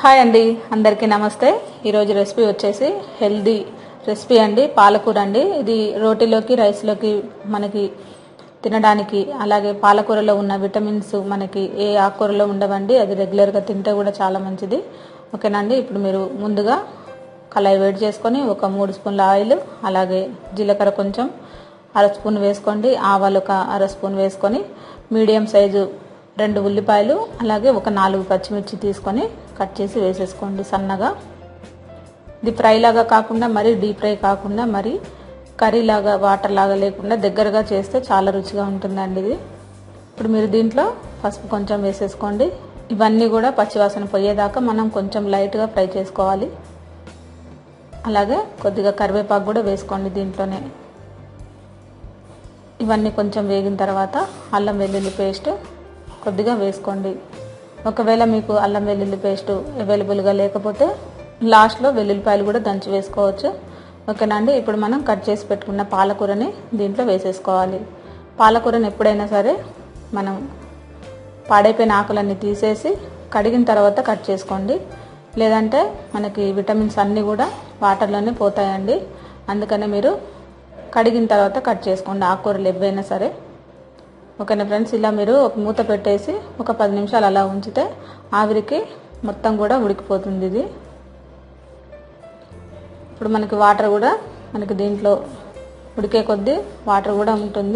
hi అండి అందరికీ నమస్తే ఈరోజు రెసిపీ వచ్చేసి హెల్దీ రెసిపీ అండి పాలకూర అండి ఇది రోటీలోకి రైస్లోకి మనకి తినడానికి అలాగే పాలకూరలో ఉన్న విటమిన్స్ మనకి ఏ ఆకుకూరలో ఉండవండి అది రెగ్యులర్గా తింటే కూడా చాలా మంచిది ఓకేనండి ఇప్పుడు మీరు ముందుగా కళాయి వేడి చేసుకొని ఒక మూడు స్పూన్ల ఆయిల్ అలాగే జీలకర్ర కొంచెం అర స్పూన్ వేసుకోండి ఆవాలు ఒక అర స్పూన్ వేసుకొని మీడియం సైజు రెండు ఉల్లిపాయలు అలాగే ఒక నాలుగు పచ్చిమిర్చి తీసుకొని కట్ చేసి వేసేసుకోండి సన్నగా ఇది ఫ్రై లాగా కాకుండా మరీ డీప్ ఫ్రై కాకుండా మరి కర్రీ లాగా వాటర్ లాగా లేకుండా దగ్గరగా చేస్తే చాలా రుచిగా ఉంటుందండి ఇది ఇప్పుడు మీరు దీంట్లో పసుపు కొంచెం వేసేసుకోండి ఇవన్నీ కూడా పచ్చివాసన పోయేదాకా మనం కొంచెం లైట్గా ఫ్రై చేసుకోవాలి అలాగే కొద్దిగా కరివేపాకు కూడా వేసుకోండి దీంట్లోనే ఇవన్నీ కొంచెం వేగిన తర్వాత అల్లం వెల్లుల్లి పేస్ట్ కొద్దిగా వేసుకోండి ఒకవేళ మీకు అల్లం వెల్లుల్లి పేస్ట్ అవైలబుల్గా లేకపోతే లాస్ట్లో వెల్లుల్లిపాయలు కూడా దంచి వేసుకోవచ్చు ఓకేనండి ఇప్పుడు మనం కట్ చేసి పెట్టుకున్న పాలకూరని దీంట్లో వేసేసుకోవాలి పాలకూరని ఎప్పుడైనా సరే మనం పాడైపోయిన ఆకులన్నీ తీసేసి కడిగిన తర్వాత కట్ చేసుకోండి లేదంటే మనకి విటమిన్స్ అన్నీ కూడా వాటర్లోనే పోతాయండి అందుకనే మీరు కడిగిన తర్వాత కట్ చేసుకోండి ఆకుకూరలు ఎవైనా సరే ఓకేనా ఫ్రెండ్స్ ఇలా మీరు ఒక మూత పెట్టేసి ఒక పది నిమిషాలు అలా ఉంచితే ఆవిరికి మొత్తం కూడా ఉడికిపోతుంది ఇది ఇప్పుడు మనకి వాటర్ కూడా మనకి దీంట్లో ఉడికే కొద్దీ వాటర్ కూడా ఉంటుంది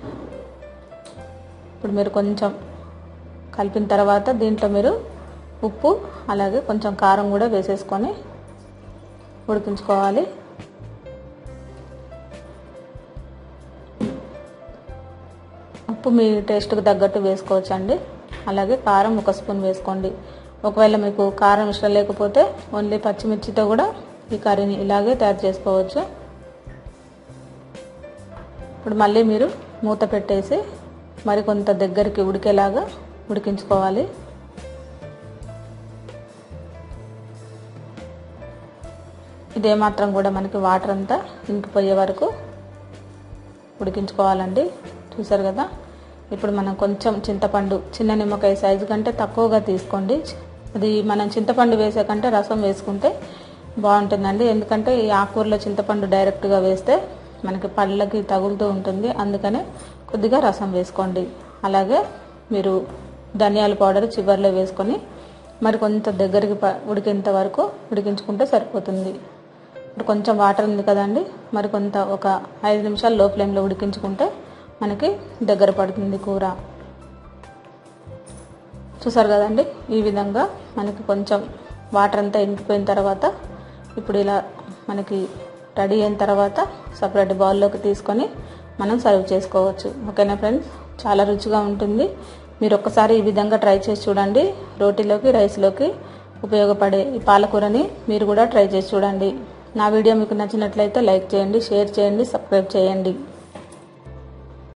ఇప్పుడు మీరు కొంచెం కలిపిన తర్వాత దీంట్లో మీరు ఉప్పు అలాగే కొంచెం కారం కూడా వేసేసుకొని ఉడికించుకోవాలి ఉప్పు మీ టేస్ట్కి తగ్గట్టు వేసుకోవచ్చు అండి అలాగే కారం ఒక స్పూన్ వేసుకోండి ఒకవేళ మీకు కారం ఇష్టం లేకపోతే ఓన్లీ పచ్చిమిర్చితో కూడా ఈ కర్రీని ఇలాగే తయారు చేసుకోవచ్చు ఇప్పుడు మళ్ళీ మీరు మూత పెట్టేసి మరి కొంత దగ్గరికి ఉడికేలాగా ఉడికించుకోవాలి ఇదే మాత్రం కూడా మనకి వాటర్ అంతా ఇంకిపోయే వరకు ఉడికించుకోవాలండి చూసారు కదా ఇప్పుడు మనం కొంచెం చింతపండు చిన్న నిమ్మకాయ సైజు కంటే తక్కువగా తీసుకోండి అది మనం చింతపండు వేసే కంటే రసం వేసుకుంటే బాగుంటుందండి ఎందుకంటే ఈ ఆకుకూరలో చింతపండు డైరెక్ట్గా వేస్తే మనకి పళ్ళకి తగులుతూ ఉంటుంది అందుకనే కొద్దిగా రసం వేసుకోండి అలాగే మీరు ధనియాల పౌడర్ చివరిలో వేసుకొని మరి కొంత దగ్గరికి ఉడికేంత వరకు ఉడికించుకుంటే సరిపోతుంది ఇప్పుడు కొంచెం వాటర్ ఉంది కదండి మరి కొంత ఒక ఐదు నిమిషాలు లో ఫ్లేమ్లో ఉడికించుకుంటే మనకి దగ్గర పడుతుంది కూర చూసారు కదండి ఈ విధంగా మనకి కొంచెం వాటర్ అంతా ఇంకిపోయిన తర్వాత ఇప్పుడు ఇలా మనకి రెడీ అయిన తర్వాత సపరేట్ బౌల్లోకి తీసుకొని మనం సర్వ్ చేసుకోవచ్చు ఓకేనా ఫ్రెండ్స్ చాలా రుచిగా ఉంటుంది మీరు ఒక్కసారి ఈ విధంగా ట్రై చేసి చూడండి రోటీలోకి రైస్లోకి ఉపయోగపడే ఈ పాలకూరని మీరు కూడా ట్రై చేసి చూడండి నా వీడియో మీకు నచ్చినట్లయితే లైక్ చేయండి షేర్ చేయండి సబ్స్క్రైబ్ చేయండి